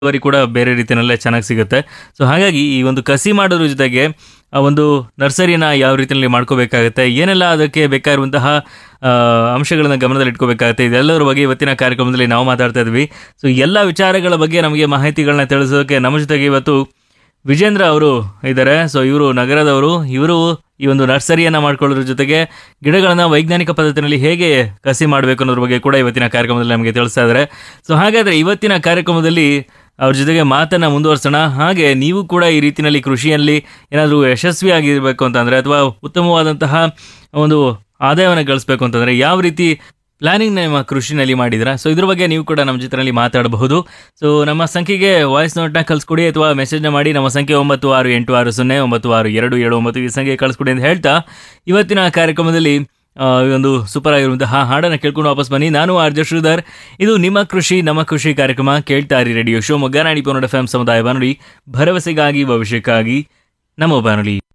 ಇಳುವರಿ ಕೂಡ ಬೇರೆ ರೀತಿಯಲ್ಲೇ ಚೆನ್ನಾಗಿ ಸಿಗುತ್ತೆ ಸೊ ಹಾಗಾಗಿ ಈ ಒಂದು ಕಸಿ ಮಾಡೋದ್ರ ಜೊತೆಗೆ ಆ ಒಂದು ನರ್ಸರಿನ ಯಾವ ರೀತಿಯಲ್ಲಿ ಮಾಡ್ಕೋಬೇಕಾಗುತ್ತೆ ಏನೆಲ್ಲ ಅದಕ್ಕೆ ಬೇಕಾಗಿರುವಂತಹ ಅಂಶಗಳನ್ನು ಗಮನದಲ್ಲಿ ಇಟ್ಕೋಬೇಕಾಗುತ್ತೆ ಇದೆಲ್ಲರ ಬಗ್ಗೆ ಇವತ್ತಿನ ಕಾರ್ಯಕ್ರಮದಲ್ಲಿ ನಾವು ಮಾತಾಡ್ತಾ ಇದ್ವಿ ಸೊ ಎಲ್ಲ ವಿಚಾರಗಳ ಬಗ್ಗೆ ನಮಗೆ ಮಾಹಿತಿಗಳನ್ನ ತಿಳಿಸೋಕೆ ನಮ್ಮ ಜೊತೆಗೆ ಇವತ್ತು ವಿಜೇಂದ್ರ ಅವರು ಇದ್ದಾರೆ ಸೊ ಇವರು ನಗರದವರು ಇವರು ಈ ಒಂದು ನರ್ಸರಿಯನ್ನು ಮಾಡ್ಕೊಳ್ಳೋದ್ರ ಜೊತೆಗೆ ಗಿಡಗಳನ್ನು ವೈಜ್ಞಾನಿಕ ಪದ್ಧತಿಯಲ್ಲಿ ಹೇಗೆ ಕಸಿ ಮಾಡಬೇಕು ಅನ್ನೋದ್ರ ಬಗ್ಗೆ ಕೂಡ ಇವತ್ತಿನ ಕಾರ್ಯಕ್ರಮದಲ್ಲಿ ನಮಗೆ ತಿಳಿಸ್ತಾ ಇದ್ದಾರೆ ಸೊ ಹಾಗಾದರೆ ಇವತ್ತಿನ ಕಾರ್ಯಕ್ರಮದಲ್ಲಿ ಅವ್ರ ಜೊತೆಗೆ ಮಾತನ್ನು ಮುಂದುವರ್ಸೋಣ ಹಾಗೆ ನೀವು ಕೂಡ ಈ ರೀತಿಯಲ್ಲಿ ಕೃಷಿಯಲ್ಲಿ ಏನಾದರೂ ಯಶಸ್ವಿಯಾಗಿರಬೇಕು ಅಂತಂದರೆ ಅಥವಾ ಉತ್ತಮವಾದಂತಹ ಒಂದು ಆದಾಯವನ್ನು ಗಳಿಸ್ಬೇಕು ಅಂತಂದರೆ ಯಾವ ರೀತಿ ಪ್ಲಾನಿಂಗ್ ನಿಮ್ಮ ಕೃಷಿನಲ್ಲಿ ಮಾಡಿದ್ದೀರಾ ಸೊ ಇದ್ರ ಬಗ್ಗೆ ನೀವು ಕೂಡ ನಮ್ಮ ಜೊತೆಯಲ್ಲಿ ಮಾತಾಡಬಹುದು ಸೊ ನಮ್ಮ ಸಂಖ್ಯೆಗೆ ವಾಯ್ಸ್ ನೋಟ್ನ ಕಳಿಸ್ಕೊಡಿ ಅಥವಾ ಮೆಸೇಜ್ನ ಮಾಡಿ ನಮ್ಮ ಸಂಖ್ಯೆ ಒಂಬತ್ತು ಆರು ಎಂಟು ಆರು ಸೊನ್ನೆ ಒಂಬತ್ತು ಆರು ಎರಡು ಏಳು ಒಂಬತ್ತು ಈ ಸಂಖ್ಯೆ ಕಳಿಸ್ಕೊಡಿ ಅಂತ ಹೇಳ್ತಾ ಇವತ್ತಿನ ಕಾರ್ಯಕ್ರಮದಲ್ಲಿ ಆ, ಈ ಒಂದು ಸೂಪರ್ ಆಗಿರುವಂತಹ ಹಾಡನ್ನು ಕೇಳ್ಕೊಂಡು ವಾಪಸ್ ಬನ್ನಿ ನಾನು ಆರ್ ಜೆ ಶ್ರೀಧರ್ ಇದು ನಿಮ್ಮ ಕೃಷಿ ನಮ್ಮ ಕೃಷಿ ಕಾರ್ಯಕ್ರಮ ಕೇಳ್ತಾ ಇರಿ ರೇಡಿಯೋ ಶಿವಮೊಗ್ಗ ನಾಡಿ ಪನ್ನಡ ಎಫ್ ಎಂ ಸಮುದಾಯ ಬಾನುಲಿ ಭರವಸೆಗಾಗಿ ಭವಿಷ್ಯಕ್ಕಾಗಿ ನಮ್ಮ ಬಾನುಲಿ